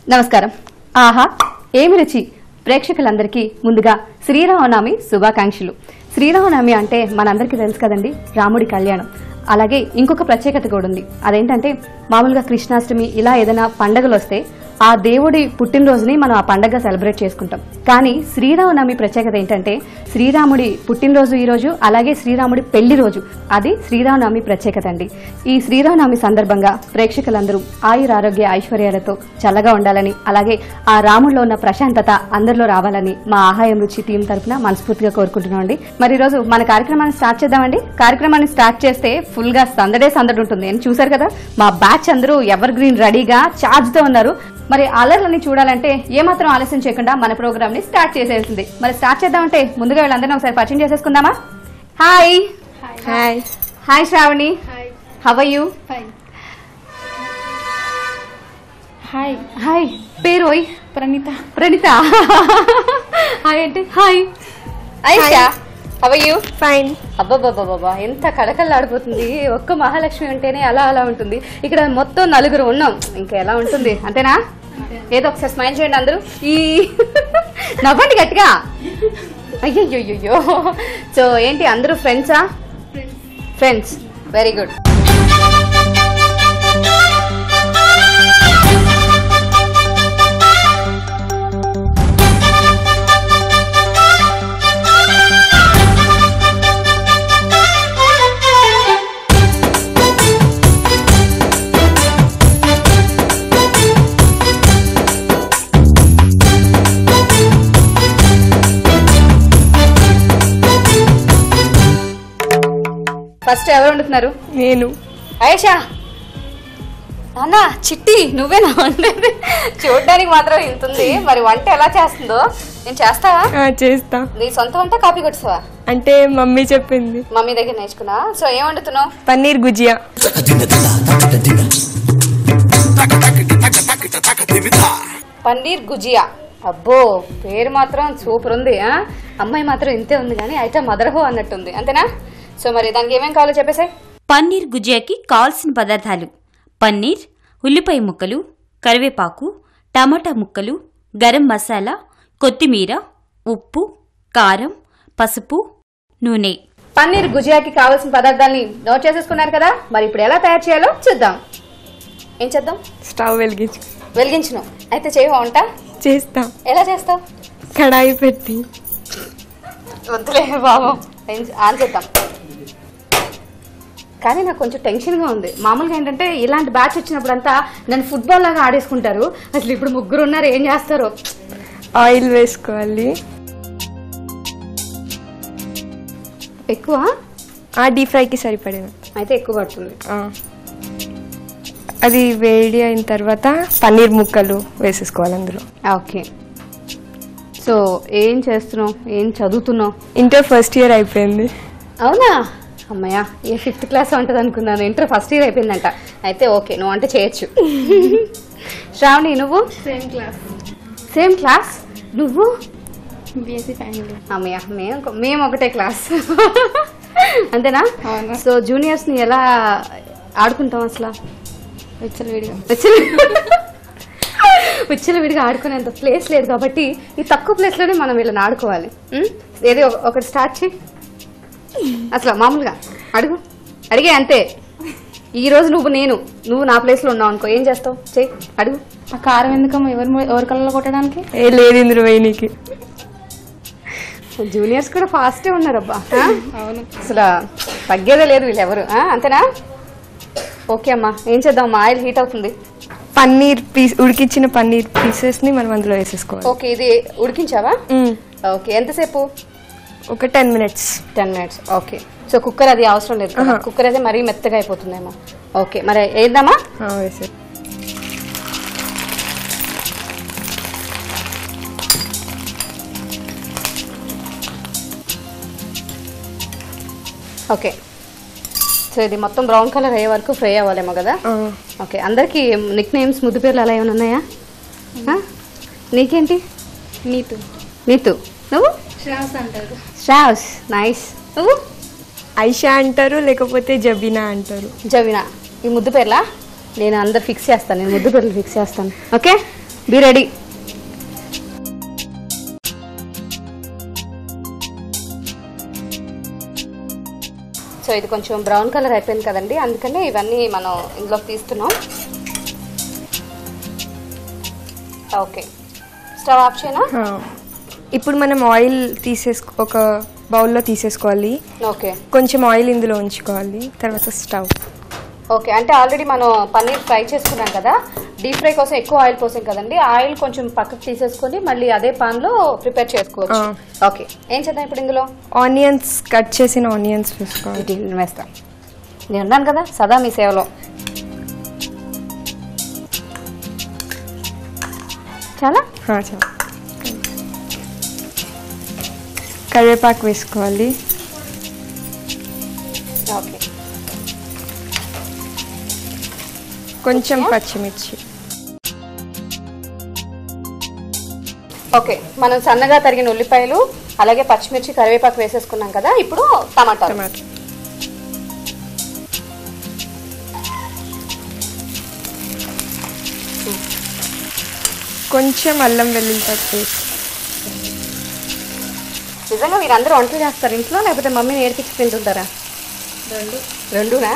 నమస్కారం ఆహా ఏమి రుచి ప్రేక్షకులందరికీ ముందుగా శ్రీరామనవమి శుభాకాంక్షలు శ్రీరామనవమి అంటే మనందరికీ తెలుసు కదండి రాముడి కళ్యాణం అలాగే ఇంకొక ప్రత్యేకత కూడా ఉంది అదేంటంటే మామూలుగా కృష్ణాష్టమి ఇలా ఏదైనా పండగలు వస్తే ఆ దేవుడి పుట్టినరోజుని మనం ఆ పండగ సెలబ్రేట్ చేసుకుంటాం కానీ శ్రీరామనవమి ప్రత్యేకత ఏంటంటే శ్రీరాముడి పుట్టినరోజు ఈ రోజు అలాగే శ్రీరాముడి పెళ్లి రోజు అది శ్రీరామనవమి ప్రత్యేకత అండి ఈ శ్రీరామనవమి సందర్భంగా ప్రేక్షకులందరూ ఆయుర ఆరోగ్య ఐశ్వర్యాలతో చల్లగా ఉండాలని అలాగే ఆ రాముడిలో ఉన్న ప్రశాంతత అందరిలో రావాలని మా ఆహాయం రుచి టీం తరఫున మనస్ఫూర్తిగా కోరుకుంటున్నాం అండి మరి ఈ రోజు మన కార్యక్రమాన్ని స్టార్ట్ చేద్దామండి కార్యక్రమాన్ని స్టార్ట్ చేస్తే ఫుల్ గా సందడే సందడి ఉంటుంది నేను చూసారు కదా మా బ్యాచ్ అందరూ ఎవర్ గ్రీన్ రెడీగా ఛార్జ్ తో ఉన్నారు మరి అలర్లని చూడాలంటే ఏమాత్రం ఆలస్యం చేయకుండా మన ప్రోగ్రామ్ ని స్టార్ట్ చేసేసింది మరి స్టార్ట్ చేద్దామంటే ముందుగా వీళ్ళందరినీ ఒకసారి పరిచయం చేసేసుకుందామా hi hi hi Sravani how you hi hi పేరు ఓయ్ ప్రణీత ప్రణీత హాయ్ అంటే hi Aisha how you fine అబ్బాబాబాబా ఎంత కళకళలాడిపోతుంది ఒక్క మహాలక్ష్మి ఉంటేనే అలా అలా ఉంటుంది ఇక్కడ మొత్తం నలుగురు ఉన్నాం ఇంకా ఎలా ఉంటుంది అంతేనా ఏదో ఒకసారి స్మైల్ చేయండి అందరూ ఈ నవ్వండి గట్టిగా అయ్యయ్యో సో ఏంటి అందరూ ఫ్రెండ్సా ఫ్రెండ్స్ వెరీ గుడ్ ఫస్ట్ ఎవరు వండుతున్నారు నేను ఆయేషా నాన్న చిట్టి నువ్వేనా వండేది చూడడానికి మాత్రం ఇంత ఉంది మరి వంట ఎలా చేస్తుందో నేను చేస్తావా ఆ, చేస్తా నీ సొంత వంట కాపీ కొట్టుసావా అంటే మమ్మీ చెప్పింది మమ్మీ దగ్గర నేర్చుకున్నా సో ఏం వండుతున్నావు పన్నీర్ గుజియా పన్నీర్ గుజియా అబ్బో పేరు మాత్రం సూపర్ ఉంది ఆ అమ్మాయి మాత్రం ఇంతే ఉంది కానీ అయితే మదర్హో అన్నట్టుంది అంతేనా సో మరి దానికి ఏమేం కావాలో చెప్పేసాయి పన్నీర్ గుజియాకి కావాల్సిన పదార్థాలు పన్నీర్ ఉల్లిపాయ ముక్కలు కరివేపాకు టమాటా ముక్కలు గరం మసాలా కొత్తిమీర ఉప్పు కారం పసుపు నూనె పన్నీర్ గుజియాకి కావాల్సిన పదార్థాలని నోట్ చేసేసుకున్నారు కదా మరి ఇప్పుడు ఎలా తయారు చేయాలో చూద్దాం ఏం చేద్దాం స్టవ్ వెలిగించు వెలిగించను అయితే చేయవా వంట చేస్తా ఎలా చేస్తావు కడాయి పెట్టి వద్దులే బాబు ఏం- ఆన్ చేద్దాం కానీ నాకు కొంచెం టెన్షన్గా ఉంది మామూలుగా ఏంటంటే ఇలాంటి బ్యాచ్ వచ్చినప్పుడంతా నన్ను ఫుట్బాల్ లాగా ఆడేసుకుంటారు అసలు ఇప్పుడు ముగ్గురు ఉన్నారు ఏం చేస్తారు ఆయిల్ వేసుకోవాలి ఎక్కువ ఆ డీప్ ఫ్రైకి సరిపడేది అయితే ఎక్కువ పడుతుంది ఆ. అది వేడి అయిన తర్వాత పన్నీర్ ముక్కలు వేసేసుకోవాలి అందులో ఓకే సో ఏం చేస్తున్నావు ఏం చదువుతున్నావు ఇంటర్ ఫస్ట్ ఇయర్ అయిపోయింది అవునా అమ్మయ్య ఏ ఫిఫ్త్ క్లాస్ ఉంటుంది అనుకున్నాను ఇంటర్ ఫస్ట్ ఇయర్ అయిపోయిందంట అయితే ఓకే నువ్వు అంటే చేయొచ్చు శ్రావణి నువ్వు సేమ్ క్లాస్ సేమ్ క్లాస్ నువ్వు బీఎస్సీ ఫైనల్ అమ్మయ్య మేము మేము ఒకటే క్లాస్ అంతేనా అవును. సో జూనియర్స్ ని ఎలా ఆడుకుంటాం అసలు విచ్చలు విడిగా విచ్చల విడిగా ఆడుకునేంత ప్లేస్ లేదు కాబట్టి ఈ తక్కువ ప్లేస్ లోనే మనం వీళ్ళని ఆడుకోవాలి ఉం? ఏది ఒక- ఒకటి స్టార్ట్ చేయి అసలు మామూలుగా అడుగు అడిగే అంతే ఈ రోజు నువ్వు నేను నువ్వు నా ప్లేస్ లో ఉన్నావు అనుకో ఏం చేస్తావు చెయ్యి అడుగు ఆ కారం ఎందుకమ్మా ఎవరి ము- ఎవరి కళ్ళలో కొట్టడానికి ఏ లేదు ఇందులో వేయనీకి జూనియర్స్ కూడా ఫాస్టే ఉన్నారబ్బా ఆ? అవును అసలు తగ్గేదే లేదు వీళ్ళెవరు ఆ? అంతేనా ఓకే అమ్మా ఏం చేద్దాం అమ్మా ఆయిల్ హీట్ అవుతుంది పన్నీర్ పీస్ ఉడికించిన పన్నీర్ పీసెస్ ని మనం అందులో వేసేసుకోవాలి ఓకే ఇది ఉడికించావా మ్. ఓకే ఎంతసేపు ఒక ten minutes ten minutes okay so cooker అది అవసరం లేదు కదా కుక్కర్ అయితే మరీ మెత్తగా అయిపోతుందేమో ఓకే మరి వేద్దామా వేసే ఓకే సో ఇది మొత్తం బ్రౌన్ కలర్ అయ్యే వరకు ఫ్రై అవ్వాలేమో కదా ఆ. ఓకే అందరికి నిక్ నేమ్స్ ముద్దు పేర్లు అలా ఏమైనా ఉన్నాయా ఆ? నీకేంటి నీతు నీతు నువ్వు శ్రావస్ అంటారు శ్రావ్స్ నైస్ నువ్వు ఐషా అంటారు లేకపోతే జబీనా అంటారు జవినా ఈ ముద్దు పేర్లా నేను అందరు ఫిక్స్ చేస్తాను నేను ముద్దు పేర్లు ఫిక్స్ చేస్తాను ఓకే బి రెడీ సో ఇది కొంచెం బ్రౌన్ కలర్ అయిపోయింది కదండి అందుకనే ఇవన్నీ మనం ఇందులోకి తీస్తున్నాం ఓకే స్టవ్ ఆఫ్ చేయనా ఆ. ఇప్పుడు మనం ఆయిల్ తీసేసుకో ఒక బౌల్లో తీసేసుకోవాలి ఓకే కొంచెం ఆయిల్ ఇందులో ఉంచుకోవాలి తర్వాత స్టవ్ ఓకే అంటే ఆల్రెడీ మనం పన్నీర్ ఫ్రై చేసుకున్నాం కదా డీప్ ఫ్రై కోసం ఎక్కువ ఆయిల్ పోసాం కదండి ఆయిల్ కొంచెం పక్కకు తీసేసుకొని మళ్ళీ అదే పాన్ లో ప్రిపేర్ చేసుకోవచ్చు ఓకే ఏం చేద్దాం ఇప్పుడు ఇందులో ఆనియన్స్ కట్ చేసిన ఆనియన్స్ వేసుకోవాలి ఇది నేను వేస్తా నేను ఉన్నాను కదా సదా మీ సేవలో చాలా ఆ, చాలు కరివేపాకు వేసుకోవాలి ఓకే కొంచెం పచ్చిమిర్చి ఓకే మనం సన్నగా తరిగిన ఉల్లిపాయలు అలాగే పచ్చిమిర్చి కరివేపాకు వేసేసుకున్నాం కదా ఇప్పుడు టమాటా టమాటో కొంచెం అల్లం వెల్లుల్లి పేస్ట్ వేసి నిజంగా మీరందరూ వంటలు చేస్తారు ఇంట్లో లేకపోతే మమ్మీ నేర్పించి తింటుంటారా రెండు రెండునా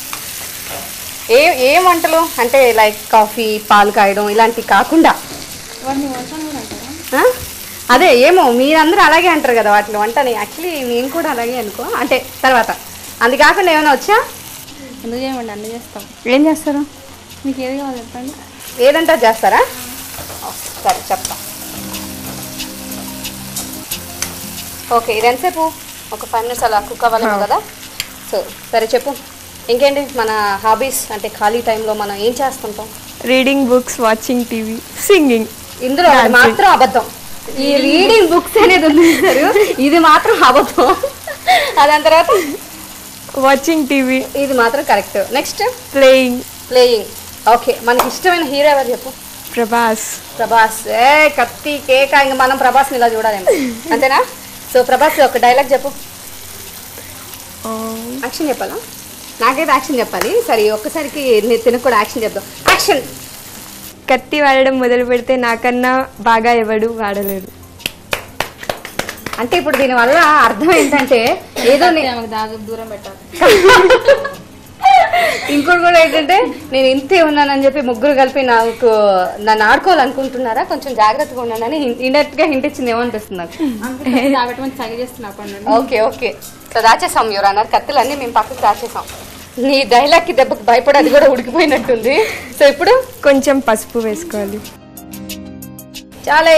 ఏ ఏ వంటలు అంటే లైక్ కాఫీ పాలు కాయడం ఇలాంటివి కాకుండా వాటిని వంటలు కూడా అంటారా ఆ? అదే ఏమో మీరందరూ అలాగే అంటారు కదా వాటిలో వంటని యాక్చువల్లీ నేను కూడా అలాగే అనుకో అంటే తర్వాత అది కాకుండా ఏమైనా వచ్చా ఎందుకు చేయమండి అన్ని చేస్తాం ఏం చేస్తారు మీకు ఏది కావాలి చెప్పండి ఏదంటే అది చేస్తారా ఓ, సరే చెప్తా ఓకే ఇది ఎంతసేపు ఒక ఫైవ్ మినిట్స్ అలా కుక్ అవ్వాలేమో కదా సో సరే చెప్పు ఇంకేంటి మన హాబీస్ అంటే ఖాళీ టైంలో మనం ఏం చేస్తుంటాం reading books watching TV singing ఇందులో అది మాత్రం అబద్ధం ఈ రీడింగ్ బుక్స్ అనేది ఉంది చూశారు, ఇది మాత్రం అబద్ధం అదాని తర్వాత వాచింగ్ టీవీ ఇది మాత్రం correct next playing playing okay మనకి ఇష్టమైన హీరో ఎవరు చెప్పు ప్రభాస్ ప్రభాస్ ఏ కత్తి కేక ఇంక మనం ప్రభాస్ని ఇలా చూడాలేమో అంతేనా సో ప్రభాస్ ఒక డైలాగ్ చెప్పు యాక్షన్ చెప్పాలా నాకైతే యాక్షన్ చెప్పాలి సరే ఒక్కసారికి నేను తినకు కూడా యాక్షన్ చెప్దాం యాక్షన్ కత్తి వాడడం మొదలు పెడితే నాకన్నా బాగా ఎవడు వాడలేడు అంటే ఇప్పుడు దీనివల్ల అర్థం ఏంటంటే ఏదో నే- ఆమెకు దాగా దూరం పెట్టాలి ఇంకోటి కూడా ఏంటంటే నేను ఇంతే ఉన్నానని చెప్పి ముగ్గురు కలిపి నాకు నన్ను ఆడుకోవాలనుకుంటున్నారా కొంచెం జాగ్రత్తగా ఉన్నానని ఇండైరెక్ట్ గా హింట్ ఇచ్చింది ఏమనిపిస్తుంది నాకు తాగటం సగి చేస్తున్నా పండు ఓకే ఓకే సో దాచేసాం యువర్ అన్నారు కత్తులన్నీ మేము పక్కకు దాచేసాం నీ డైలాగ్ కి దెబ్బకి భయపడి అది కూడా ఉడికిపోయినట్టుంది సో ఇప్పుడు కొంచెం పసుపు వేసుకోవాలి చాలా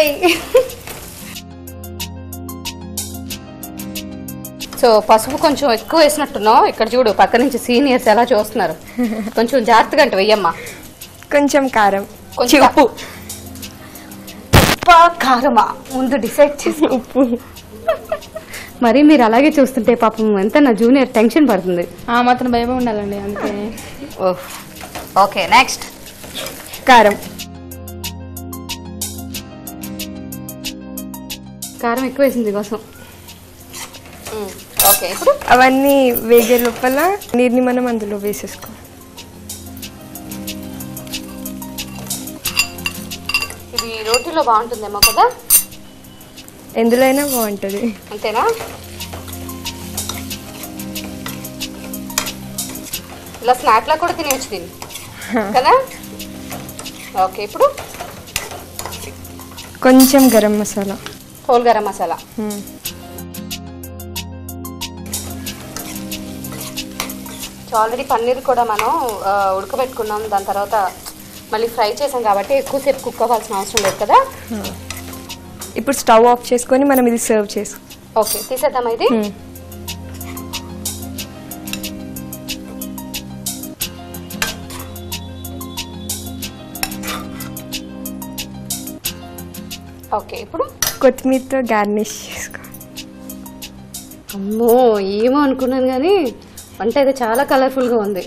సో పసుపు కొంచెం ఎక్కువ వేసినట్టున్నావు ఇక్కడ చూడు పక్క నుంచి సీనియర్స్ ఎలా చూస్తున్నారు కొంచెం జాగ్రత్తగా అంటే వెయ్యమ్మా కొంచెం కారం కొంచెం చి, ఉప్పు ఉప్పా కారమా ముందు డిసైడ్ చేసి ఉప్పు మరి మీరు అలాగే చూస్తుంటే పాపం ఎంత నా జూనియర్ టెన్షన్ పడుతుంది ఆ మాత్రం భయమే ఉండాలండి అందుకే ఓకే నెక్స్ట్ కారం కారం ఎక్కువ వేసింది కోసం ఓకే ఇప్పుడు అవన్నీ వేగే లోపల నీరుని మనం అందులో వేసేసుకోవాలి ఇది రోటీలో బాగుంటుందేమో కదా ఎందులో అయినా బాగుంటుంది అంతేనా ఇలా స్నాక్ లా కూడా తినేయచ్చు దీన్ని కదా ఓకే ఇప్పుడు కొంచెం గరం మసాలా హోల్ గరం మసాలా మ్మ్. సో ఆల్రెడీ పన్నీర్ కూడా మనం ఆ, ఉడకబెట్టుకున్నాం దాని తర్వాత మళ్ళీ ఫ్రై చేసాం కాబట్టి ఎక్కువసేపు కుక్ అవ్వాల్సిన అవసరం లేదు కదా ఇప్పుడు స్టవ్ ఆఫ్ చేసుకొని మనం ఇది సర్వ్ చేసుకో ఓకే తీసేద్దామా ఇది మ్మ్. ఓకే ఇప్పుడు కొత్తిమీరతో గార్నిష్ చేసుకో అమ్మో ఏమో అనుకున్నాను కానీ వంట అయితే చాలా కలర్ఫుల్గా ఉంది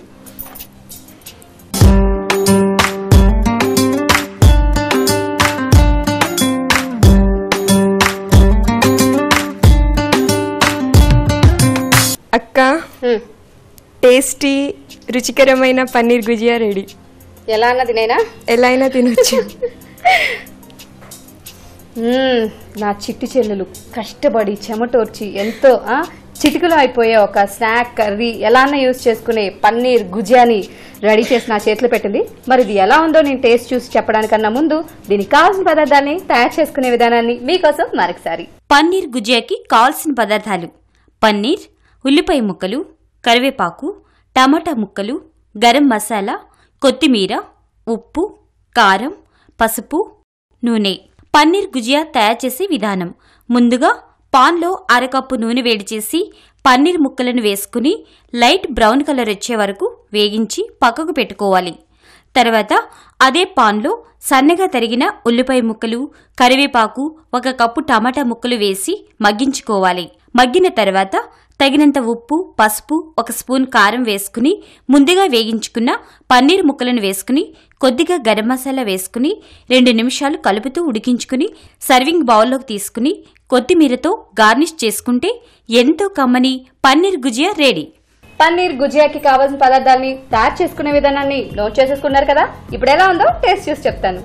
అక్క హ్మ్. టేస్టీ రుచికరమైన పన్నీర్ గుజియా రెడీ ఎలా అన్నది నేనా ఎలా అయినా తినొచ్చు మ్మ్, నా చిట్టి చెల్లెలు కష్టపడి చెమటోర్చి ఎంతో ఆ, చిటికలో అయిపోయే ఒక స్నాక్ కర్రీ ఎలానే యూజ్ చేసుకునే పన్నీర్ గుజియాని రెడీ చేసి నా చేతిలో పెట్టింది మరి ఇది ఎలా ఉందో నేను టేస్ట్ చూసి చెప్పడానికన్నా ముందు దీనికి కావాల్సిన పదార్థాన్ని తయారు చేసుకునే విధానాన్ని మీకోసం మరొకసారి పన్నీర్ గుజియాకి కావాల్సిన పదార్థాలు పన్నీర్ ఉల్లిపాయ ముక్కలు కరివేపాకు టమాటా ముక్కలు గరం మసాలా కొత్తిమీర ఉప్పు కారం పసుపు నూనె పన్నీర్ గుజియా తయారు చేసే విధానం ముందుగా పాన్లో అరకప్పు నూనె వేడి చేసి పన్నీర్ ముక్కలను వేసుకుని లైట్ బ్రౌన్ కలర్ వచ్చే వరకు వేగించి పక్కకు పెట్టుకోవాలి తర్వాత అదే పాన్లో సన్నగా తరిగిన ఉల్లిపాయ ముక్కలు కరివేపాకు ఒక కప్పు టమాటా ముక్కలు వేసి మగ్గించుకోవాలి మగ్గిన తర్వాత తగినంత ఉప్పు పసుపు ఒక స్పూన్ కారం వేసుకుని ముందుగా వేగించుకున్న పన్నీర్ ముక్కలను వేసుకుని కొద్దిగా గరం మసాలా వేసుకుని రెండు నిమిషాలు కలుపుతూ ఉడికించుకుని సర్వింగ్ బౌల్లోకి తీసుకుని కొత్తిమీరతో గార్నిష్ చేసుకుంటే ఎంతో కమ్మని పన్నీర్ గుజియా రెడీ పన్నీర్ గుజియాకి కావాల్సిన పదార్థాలని తయారు చేసుకునే విధానాన్ని నోట్ చేసేసుకున్నారు కదా ఇప్పుడు ఎలా ఉందో టేస్ట్ చూసి చెప్తాను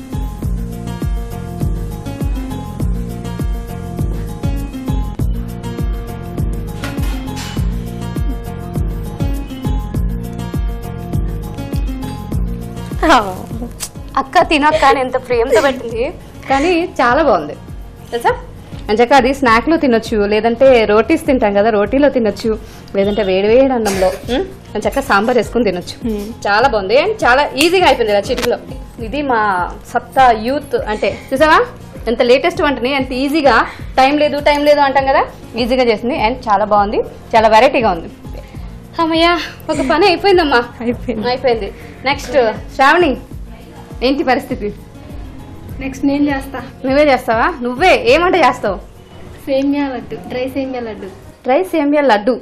అక్క తినక్క అని ఎంత ప్రేమతో పెట్టింది కానీ చాలా బాగుంది తెలుసా అంచాక అది స్నాక్ లో తినొచ్చు లేదంటే రోటీస్ తింటాం కదా రోటీలో తినొచ్చు లేదంటే వేడి వేడి అన్నంలో ఉమ్, అంచాక సాంబార్ వేసుకుని తినొచ్చు చాలా బాగుంది అండ్ చాలా ఈజీగా అయిపోయింది ఇలా చిటికలో ఇది మా సత్తా యూత్ అంటే చూసావా ఎంత లేటెస్ట్ వంటని ఎంత ఈజీగా టైం లేదు టైం లేదు అంటాం కదా ఈజీగా చేసింది అండ్ చాలా బాగుంది చాలా వెరైటీగా ఉంది అమ్మయ్యా ఒక పని అయిపోయిందమ్మా అయిపోయింది అయిపోయింది నెక్స్ట్ శ్రావణి ఏంటి పరిస్థితి నెక్స్ట్ నేను చేస్తా నువ్వే చేస్తావా నువ్వే ఏమంటే చేస్తావు సేమియా లడ్డు డ్రై సేమియా లడ్డు డ్రై సేమియా లడ్డు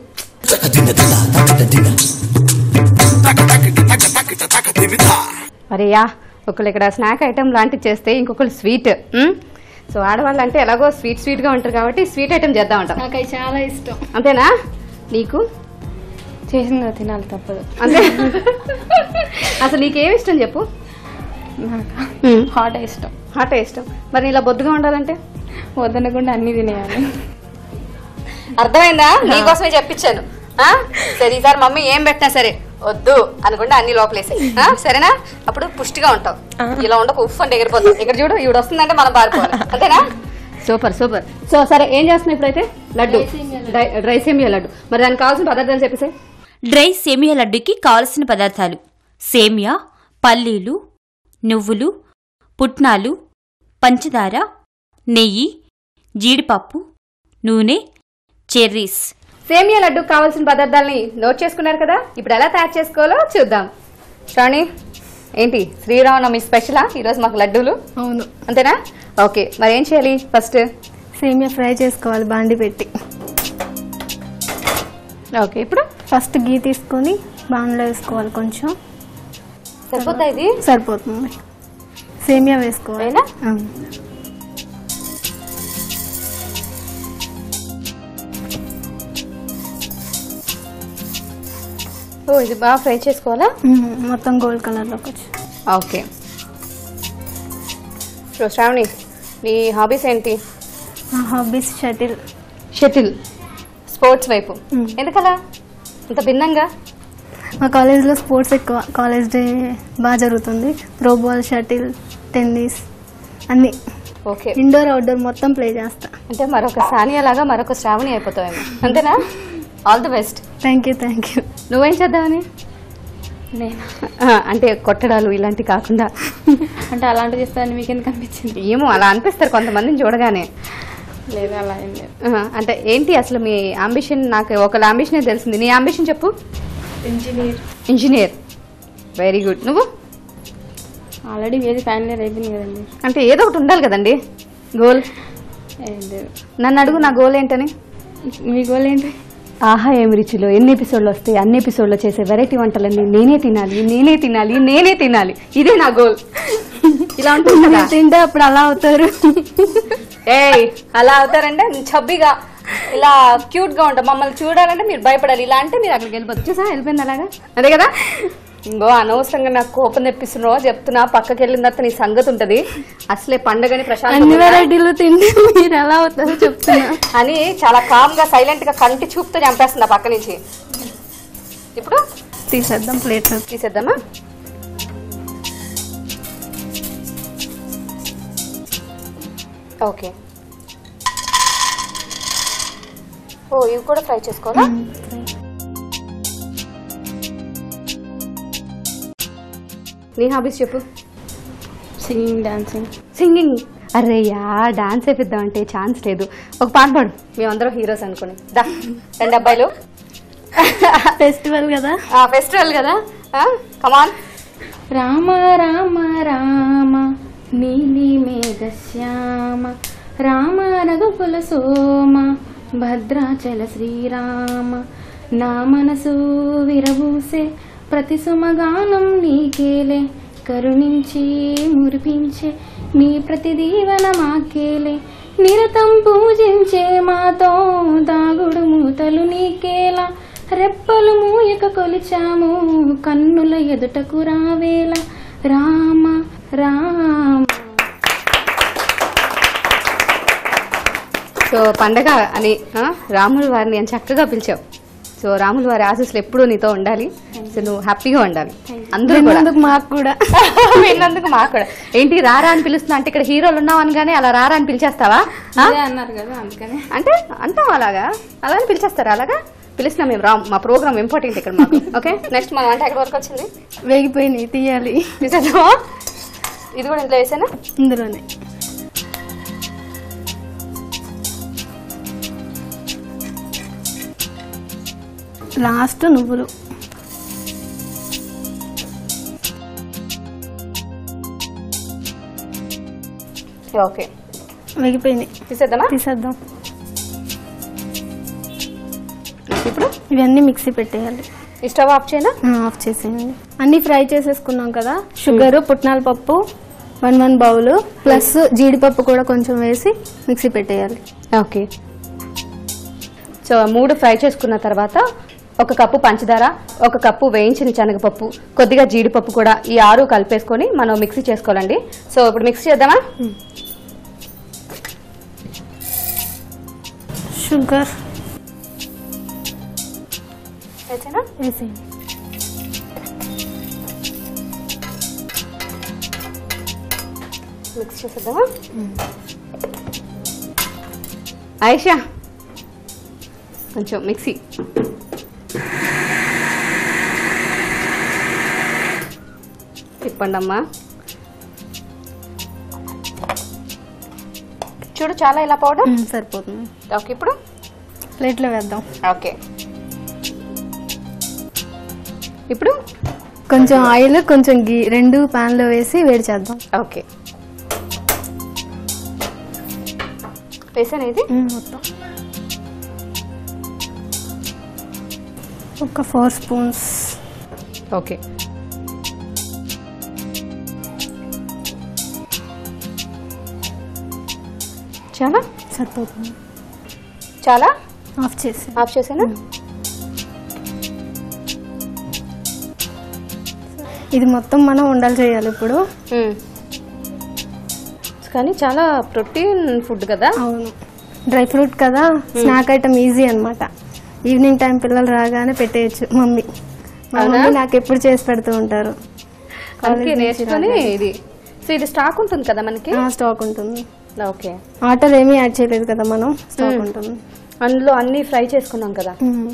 అరేయా ఒకళ్ళు ఇక్కడ స్నాక్ ఐటమ్ లాంటివి చేస్తే ఇంకొకరు స్వీట్ సో ఆడవాళ్ళు అంటే ఎలాగో స్వీట్ స్వీట్ గా ఉంటారు కాబట్టి స్వీట్ ఐటమ్ చేద్దాం అంటాం నాకు అవి చాలా ఇష్టం అంతేనా నీకు చేసింది తినాలి తప్పదు అంతే అసలు నీకేమి ఇష్టం చెప్పు నాకు హాట్ ఇష్టం హాట్ ఇష్టం మరి ఇలా బొద్దుగా ఉండాలంటే వద్దనకుండా అన్ని తినేయాలి అర్థమైందా నీకోసమే చెప్పించాను ఆ? సరే ఈసారి మమ్మీ ఏం పెట్టినా సరే వద్దు అనుకుంటే అన్ని లోపలేసి సరేనా అప్పుడు పుష్టిగా ఉంటావు ఇలా ఉండకు ఉఫ్ అంటే ఎగిరిపోతావు ఇక్కడ చూడు ఈవిడ వస్తుందంటే మనం పారిపోవాలి అంతేనా సూపర్ సూపర్ సో సరే ఏం చేస్తున్నావు ఇప్పుడైతే లడ్డు డ్రై- డ్రై సేమియా లడ్డు మరి దానికి కావాల్సిన పదార్థాలు చెప్పేసి డ్రై సేమియా లడ్డుకి కావలసిన పదార్థాలు సేమియా పల్లీలు నువ్వులు పుట్నాలు పంచదార నెయ్యి జీడిపప్పు నూనె చెర్రీస్ సేమియా లడ్డు కావాల్సిన పదార్థాలని నోట్ చేసుకున్నారు కదా ఇప్పుడు ఎలా తయారు చేసుకోవాలో చూద్దాం శ్రావణి ఏంటి శ్రీరామనవమి స్పెషలా ఈరోజు మాకు లడ్డూలు అవును అంతేనా ఓకే మరి ఏం చేయాలి ఫస్ట్ సేమియా ఫ్రై చేసుకోవాలి బాండి పెట్టి ఓకే ఇప్పుడు ఫస్ట్ గీ తీసుకొని బాండ్లో వేసుకోవాలి కొంచెం సరిపోతా ఇది సరిపోతుంది సేమియా వేసుకోవాలి అయినా? ఆ. ఓ ఇది బాగా ఫ్రై చేసుకోవాలా ఉమ్, మొత్తం గోల్డ్ కలర్లోకి వచ్చి ఓకే సో శ్రావణి నీ హాబీస్ ఏంటి నా హాబీస్ షటిల్ షటిల్ స్పోర్ట్స్ వైపు మ్మ్. ఎందుకలా ఇంత భిన్నంగా మా కాలేజ్లో స్పోర్ట్స్ ఎక్కువ కాలేజ్ డే బాగా జరుగుతుంది త్రో బాల్ షటిల్ టెన్నిస్ అన్ని ఓకే ఇండోర్ అవుట్డోర్ మొత్తం ప్లే చేస్తా అంటే మరొక సానియా లాగా మరొక శ్రావణి అయిపోతావేమో అంతేనా all the best thank you thank you నువ్వేం చేద్దామని నేను ఆ, అంటే కొట్టడాలు ఇలాంటి కాకుండా అంటే అలాంటిది ఇస్తాను మీకు ఎందుకు అనిపించింది ఏమో అలా అనిపిస్తారు కొంతమందిని చూడగానే లేదు అలా ఏం లేదు ఆ, అంటే ఏంటి అసలు మీ అంబిషన్ నాకు ఒకళ్ళ అంబిషన్ తెలిసింది నీ అంబిషన్ చెప్పు ఇంజనీర్ ఇంజనీర్ వెరీ గుడ్ నువ్వు ఆల్రెడీ ఏది ఫైనల్ ఇయర్ అయిపోయింది కదండి అంటే ఏదో ఒకటి ఉండాలి కదండి గోల్ ఏం లేదు నన్ను అడుగు నా గోల్ ఏంటని మీ గోల్ ఏంటి ఆహా ఏమి రుచిలో ఎన్ని ఎపిసోడ్లు వస్తాయి అన్ని ఎపిసోడ్లో చేసే వెరైటీ వంటలన్నీ నేనే తినాలి నేనే తినాలి నేనే తినాలి ఇదే నా గోల్ ఇలా ఉంటుంది కదా తింటే అప్పుడు అలా అవుతారు ఏయ్ అలా అవుతారంటే చబ్బిగా ఇలా క్యూట్ గా ఉంటాం మమ్మల్ని చూడాలంటే మీరు భయపడాలి ఇలా అంటే మీరు అక్కడికి వెళ్ళిపోతుంది చూసా వెళ్ళిపోయింది అలాగా అదే కదా ఇంకో అనవసరంగా నాకు కోపం తెప్పిస్తున్నావు చెప్తున్నా పక్కకి వెళ్ళిన తర్వాత నీ సంగతి ఉంటది అసలే పండగని అన్ని ప్రశాంతంగా వెరైటీలు తింటే మీరు ఎలా అవుతారో చెప్తున్నా అని చాలా కామ్ గా సైలెంట్ గా కంటి చూపుతో చంపేస్తుంది ఆ పక్క నుంచి ఇప్పుడు తీసేద్దాం ప్లేట్లో తీసేద్దామా ఓకే ఓ ఇవి కూడా ఫ్రై చేసుకోవాలా నీ హాబీస్ చెప్పు సింగింగ్ డాన్సింగ్ సింగింగ్ అరే యా డాన్స్ వేపిద్దామంటే ఛాన్స్ లేదు ఒక పాట పాడు మేమందరం హీరోస్ అనుకోండి దా రెండు అబ్బాయిలు ఫెస్టివల్ కదా ఫెస్టివల్ కదా కమాన్ రామ రామ రామ నీలి మేఘశ్యామ రామ రఘుకుల సోమ భద్రాచల శ్రీరామ నా మనసు విరబూసే ప్రతి సుమగానం నీకేలే కరుణించి మురిపించే నీ ప్రతి దీవెన మాకేలే నిరతం పూజించే మాతో దాగుడు మూతలు నీకేలా రెప్పలు మూయక కొలిచాము కన్నుల ఎదుటకు రావేల రామ రామ సో పండగ అని ఆ, రాముల వారిని అని చక్కగా పిలిచావు సో రాముల వారి ఆశీస్సులు ఎప్పుడూ నీతో ఉండాలి సో నువ్వు హ్యాపీగా ఉండాలి అందరూ కూడా విన్నందుకు మాకు కూడా విన్నందుకు మాకు కూడా ఏంటి రారా అని పిలుస్తున్నా అంటే ఇక్కడ హీరోలు ఉన్నావు అనగానే అలా రారా అని పిలిచేస్తావా ఆ? అన్నారు కదా అందుకనే అంటే అంటాం అలాగా అలానే పిలిచేస్తారా అలాగా పిలిచినా మేము రామ్ మా ప్రోగ్రామ్ ఇంపార్టెంట్ ఇక్కడ మాకు ఓకే నెక్స్ట్ మనం అంటే ఎక్కడి వరకు వచ్చింది వేగిపోయినాయి తీయాలి తీసేద్దామా ఇది కూడా ఇంట్లో వేసానా ఇందులోనే లాస్ట్ నువ్వులు ఓకే వేగిపోయినాయి తీసేద్దామా తీసేద్దాం ఇప్పుడు ఇవన్నీ మిక్సీ పెట్టేయాలి ఈ స్టవ్ ఆఫ్ చేయనా ఆ, ఆఫ్ చేసేయండి అన్ని ఫ్రై చేసేసుకున్నాం కదా షుగర్ పుట్నాల పప్పు వన్ వన్ బౌల్ ప్లస్ జీడిపప్పు కూడా కొంచెం వేసి మిక్సీ పెట్టేయాలి ఓకే సో మూడు ఫ్రై చేసుకున్న తర్వాత ఒక కప్పు పంచదార ఒక కప్పు వేయించిన శనగపప్పు కొద్దిగా జీడిపప్పు కూడా ఈ ఆరు కలిపేసుకొని మనం మిక్సీ చేసుకోవాలండి సో ఇప్పుడు మిక్స్ చేద్దామా షుగర్ వేసేనా వేసేయండి మిక్స్ చేసేద్దామా ఆయిషా కొంచెం మిక్సీ తిప్పండి అమ్మా చూడు చాలా ఇలా పౌడర్ ఉమ్, సరిపోతుంది ఓకే ఇప్పుడు ప్లేట్లో వేద్దాం ఓకే ఇప్పుడు కొంచెం ఆయిల్ కొంచెం గీ రెండు pan లో వేసి వేడి చేద్దాం ఓకే వేసాను ఇది ఉమ్, మొత్తం ఒక ఫోర్ స్పూన్స్ ఓకే చాలా సరిపోతుంది చాలా ఆఫ్ చేసి ఆఫ్ చేసాను ఇది మొత్తం మనం ఉండాలి చేయాలి ఇప్పుడు కానీ చాలా ప్రోటీన్ ఫుడ్ కదా అవును డ్రై ఫ్రూట్ కదా స్నాక్ ఐటమ్ ఈజీ అన్నమాట ఈవినింగ్ టైం పిల్లలు రాగానే పెట్టేయచ్చు మమ్మీ మా అవునా? మమ్మీ నాకు ఎప్పుడు చేసి పెడుతూ ఉంటారు అందుకే నేర్చుకొని ఇది సో ఇది స్టాక్ ఉంటుంది కదా మనకి స్టాక్ ఉంటుంది ఓకే వాటర్ ఏమీ యాడ్ చేయలేదు కదా మనం స్టాక్ మ్మ్. ఉంటుంది అందులో అన్ని ఫ్రై చేసుకున్నాం కదా మ్మ్.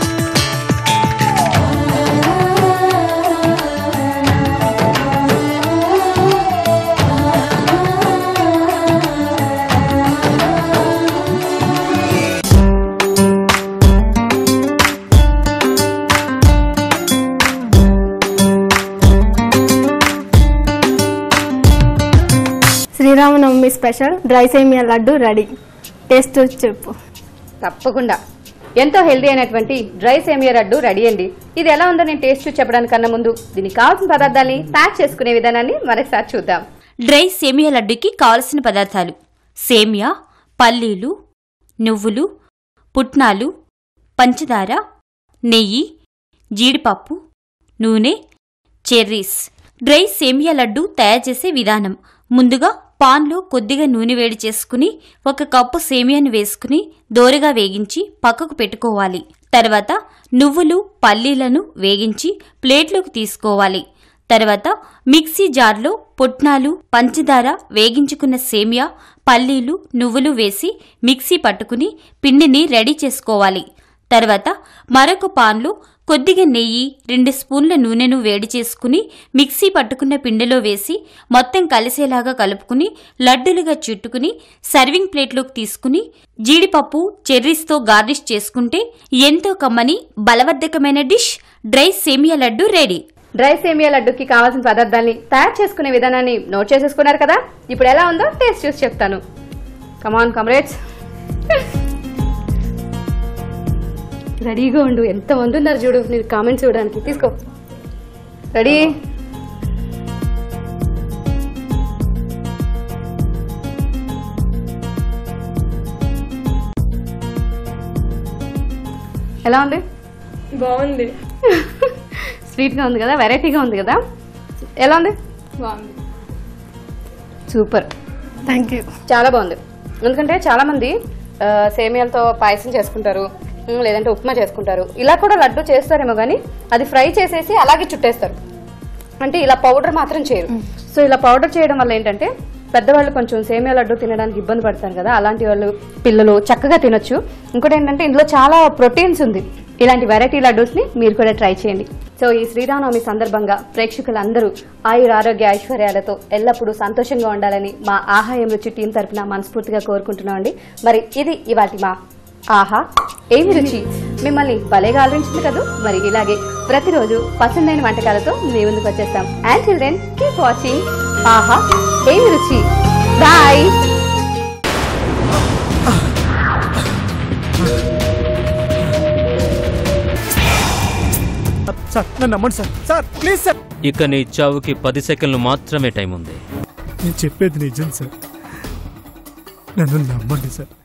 శ్రీరామనవమి స్పెషల్ డ్రై సేమియా లడ్డు రెడీ టేస్ట్ చూసి చెప్పు తప్పకుండా ఎంతో హెల్దీ అయినటువంటి డ్రై సేమియా లడ్డు రెడీ అండి ఇది ఎలా ఉందో నేను టేస్ట్ చూసి చెప్పడానికన్నా ముందు దీనికి కావాల్సిన పదార్థాలని ప్యాక్ చేసుకునే విధానాన్ని మరొకసారి చూద్దాం డ్రై సేమియా లడ్డుకి కావలసిన పదార్థాలు సేమియా పల్లీలు నువ్వులు పుట్నాలు పంచదార నెయ్యి జీడిపప్పు నూనె చెర్రీస్ డ్రై సేమియా లడ్డు తయారు చేసే విధానం ముందుగా పాన్లో కొద్దిగా నూనె వేడి చేసుకుని ఒక కప్పు సేమియాను వేసుకుని దోరగా వేగించి పక్కకు పెట్టుకోవాలి తర్వాత నువ్వులు పల్లీలను వేగించి ప్లేట్లోకి తీసుకోవాలి తర్వాత మిక్సీ జార్లో పుట్నాలు పంచదార వేగించుకున్న సేమియా పల్లీలు నువ్వులు వేసి మిక్సీ పట్టుకుని పిండిని రెడీ చేసుకోవాలి తర్వాత మరొక పాన్లో కొద్దిగా నెయ్యి రెండు స్పూన్ల నూనెను వేడి చేసుకుని మిక్సీ పట్టుకున్న పిండిలో వేసి మొత్తం కలిసేలాగా కలుపుకుని లడ్డులుగా చుట్టుకుని సర్వింగ్ ప్లేట్లోకి తీసుకుని జీడిపప్పు చెర్రీస్తో గార్నిష్ చేసుకుంటే ఎంతో కమ్మని బలవర్ధకమైన డిష్ డ్రై సేమియా లడ్డు రెడీ డ్రై సేమియా లడ్డుకి కావాల్సిన పదార్థాన్ని తయారు చేసుకునే విధానాన్ని నోట్ చేసేసుకున్నారు కదా ఇప్పుడు ఎలా ఉందో టేస్ట్ చూసి చెప్తాను కమాన్ కమరేట్స్ రెడీగా ఉండు ఎంత మంది ఉన్నారు చూడు నీకు కామెంట్స్ చూడడానికి తీసుకో రెడీ ఎలా ఉంది బాగుంది స్వీట్గా ఉంది కదా వెరైటీగా ఉంది కదా ఎలా ఉంది బాగుంది సూపర్ థ్యాంక్ యూ చాలా బాగుంది ఎందుకంటే చాలా మంది ఆ, సేమియాలతో పాయసం చేసుకుంటారు ఉమ్, లేదంటే ఉప్మా చేసుకుంటారు ఇలా కూడా లడ్డు చేస్తారేమో కానీ అది ఫ్రై చేసేసి అలాగే చుట్టేస్తారు అంటే ఇలా పౌడర్ మాత్రం చేయరు సో ఇలా పౌడర్ చేయడం వల్ల ఏంటంటే పెద్దవాళ్ళు కొంచెం సేమియా లడ్డు తినడానికి ఇబ్బంది పడతారు కదా అలాంటి వాళ్ళు పిల్లలు చక్కగా తినొచ్చు ఇంకోటి ఏంటంటే ఇందులో చాలా ప్రోటీన్స్ ఉంది ఇలాంటి వెరైటీ లడ్డూస్ని మీరు కూడా ట్రై చేయండి సో ఈ శ్రీరామనవమి సందర్భంగా ప్రేక్షకులందరూ ఆయుర ఆరోగ్య ఐశ్వర్యాలతో ఎల్లప్పుడూ సంతోషంగా ఉండాలని మా ఆహాయం రుచి టీం తరపున మనస్ఫూర్తిగా కోరుకుంటున్నామండి మరి ఇది ఇవాటి మా ఆహా ఏమి రుచి మిమ్మల్ని భలేగా ఆదరించింది కదా మరి ఇలాగే ప్రతిరోజు పసందైన వంటకాలతో మీ ముందుకు వచ్చేస్తాం and chill then keep watching Aha Emi రుచి బాయ్ సార్ నన్ను నమ్మండి సార్ సార్ ప్లీజ్ సార్ ఇక నీ చావుకి పది సెకండ్లు మాత్రమే టైం ఉంది నేను చెప్పేది నిజం సార్ నన్ను నమ్మండి సార్